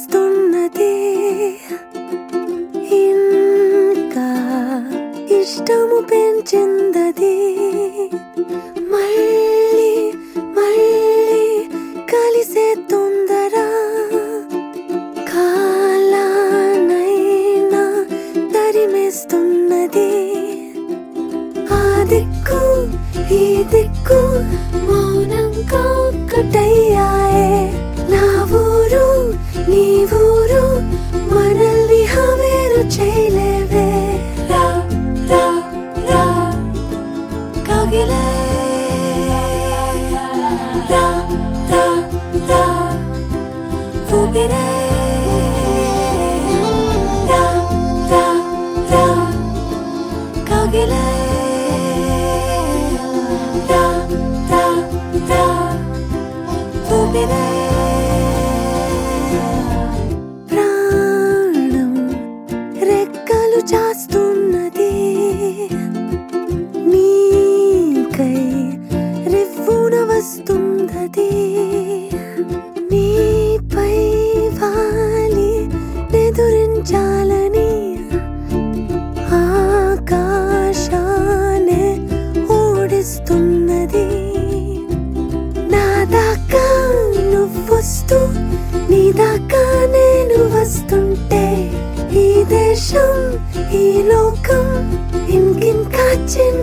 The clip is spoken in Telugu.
చేస్తున్నది ఇంకా ఇష్టము పెంచిందది మళ్ళీ మళ్ళీ కలిసే తొందర కాలానైనా తరిమేస్తున్నది ఆ దిక్కు ఈ దిక్కు మౌనంగా ఒక్కటయ్యాయే నా ఊరు నీ ఊరు మనల్ని హవేరు చేయలేవే రా రా రా కగిలే రా రా రా ఊపిరే రా రా రా కగిలే రా రా రా ఊపిరే ప్రాణం రెక్కలు చాస్తున్నది నీకై రివ్వున వస్తుందది నీపై వాలి ఎదురించాలని ఆకాశానే ఓడిస్తున్నది నా దాకా నువ్వొస్తూ నీ దాకా నేను వస్తుంటే ఈ దేశం ఈ లోకం ఇంకింకా చిన్న